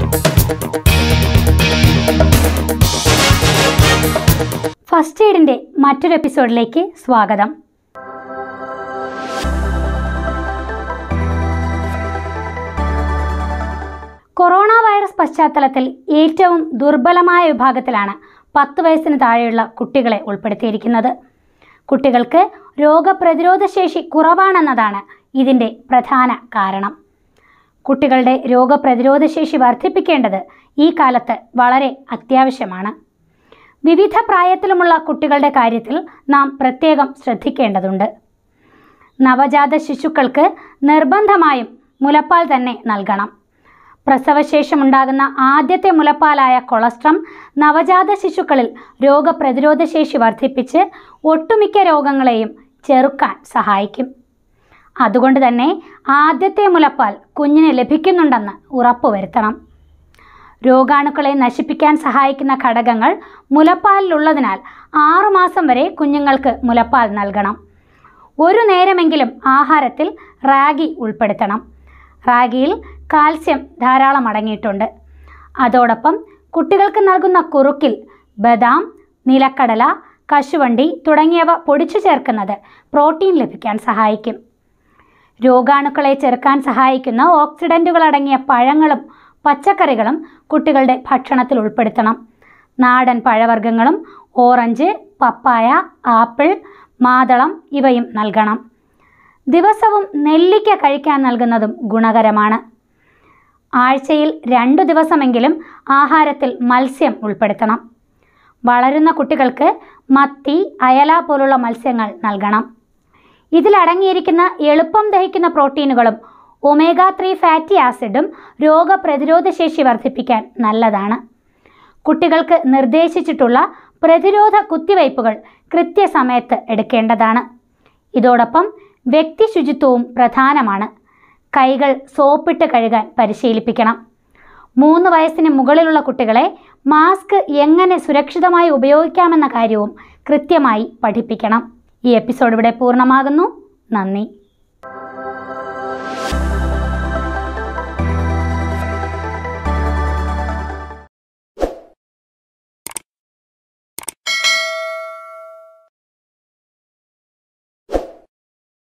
first എയ്ഡിൻ്റെ മറ്റൊരു എപ്പിസോഡിലേക്ക് സ്വാഗതം കൊറോണ വൈറസ് പശ്ചാത്തലത്തിൽ ഏറ്റവും ദുർബലമായ വിഭാഗത്തിലാണ് പത്ത് വയസ്സിന് താഴെയുള്ള കുട്ടികളെ ഉൾപ്പെടുത്തിയിരിക്കുന്നത് കുട്ടികൾക്ക് രോഗപ്രതിരോധ ശേഷി കുറവാണെന്നതാണ് ഇതിൻ്റെ പ്രധാന കാരണം കുട്ടികളുടെ രോഗപ്രതിരോധ ശേഷി വർദ്ധിപ്പിക്കേണ്ടത് ഈ കാലത്ത് വളരെ അത്യാവശ്യമാണ് വിവിധ പ്രായത്തിലുമുള്ള കുട്ടികളുടെ കാര്യത്തിൽ നാം പ്രത്യേകം ശ്രദ്ധിക്കേണ്ടതുണ്ട് നവജാത ശിശുക്കൾക്ക് നിർബന്ധമായും മുലപ്പാൽ തന്നെ നൽകണം പ്രസവശേഷമുണ്ടാകുന്ന ആദ്യത്തെ മുലപ്പാലായ കൊളസ്ട്രം നവജാത ശിശുക്കളിൽ രോഗപ്രതിരോധ ശേഷി വർദ്ധിപ്പിച്ച് ഒട്ടുമിക്ക രോഗങ്ങളെയും ചെറുക്കാൻ സഹായിക്കും അതുകൊണ്ട് തന്നെ ആദ്യത്തെ മുലപ്പാൽ കുഞ്ഞിന് ലഭിക്കുന്നുണ്ടെന്ന് ഉറപ്പുവരുത്തണം രോഗാണുക്കളെ നശിപ്പിക്കാൻ സഹായിക്കുന്ന ഘടകങ്ങൾ മുലപ്പാലിലുള്ളതിനാൽ ആറുമാസം വരെ കുഞ്ഞുങ്ങൾക്ക് മുലപ്പാൽ നൽകണം ഒരു നേരമെങ്കിലും ആഹാരത്തിൽ റാഗി ഉൾപ്പെടുത്തണം റാഗിയിൽ കാൽസ്യം ധാരാളം അടങ്ങിയിട്ടുണ്ട് അതോടൊപ്പം കുട്ടികൾക്ക് നൽകുന്ന കുറുക്കിൽ ബദാം നിലക്കടല കശുവണ്ടി തുടങ്ങിയവ പൊടിച്ചു ചേർക്കുന്നത് പ്രോട്ടീൻ ലഭിക്കാൻ സഹായിക്കും രോഗാണുക്കളെ ചെറുക്കാൻ സഹായിക്കുന്ന ഓക്സിഡൻറ്റുകൾ അടങ്ങിയ പഴങ്ങളും പച്ചക്കറികളും കുട്ടികളുടെ ഭക്ഷണത്തിൽ ഉൾപ്പെടുത്തണം നാടൻ പഴവർഗ്ഗങ്ങളും ഓറഞ്ച് പപ്പായ ആപ്പിൾ മാതളം ഇവയും നൽകണം ദിവസവും നെല്ലിക്ക കഴിക്കാൻ നൽകുന്നതും ഗുണകരമാണ് ആഴ്ചയിൽ രണ്ടു ദിവസമെങ്കിലും ആഹാരത്തിൽ മത്സ്യം ഉൾപ്പെടുത്തണം വളരുന്ന കുട്ടികൾക്ക് മത്തി അയല പോലുള്ള മത്സ്യങ്ങൾ നൽകണം ഇതിലടങ്ങിയിരിക്കുന്ന എളുപ്പം ദഹിക്കുന്ന പ്രോട്ടീനുകളും ഒമേഗ ത്രീ ഫാറ്റി ആസിഡും രോഗപ്രതിരോധ ശേഷി വർദ്ധിപ്പിക്കാൻ നല്ലതാണ് കുട്ടികൾക്ക് നിർദ്ദേശിച്ചിട്ടുള്ള പ്രതിരോധ കുത്തിവയ്പ്പുകൾ കൃത്യസമയത്ത് എടുക്കേണ്ടതാണ് ഇതോടൊപ്പം വ്യക്തി ശുചിത്വവും പ്രധാനമാണ് കൈകൾ സോപ്പിട്ട് കഴുകാൻ പരിശീലിപ്പിക്കണം മൂന്ന് വയസ്സിന് മുകളിലുള്ള കുട്ടികളെ മാസ്ക് എങ്ങനെ സുരക്ഷിതമായി ഉപയോഗിക്കാമെന്ന കാര്യവും കൃത്യമായി പഠിപ്പിക്കണം ഈ എപ്പിസോഡ് ഇവിടെ പൂർണ്ണമാകുന്നു നന്ദി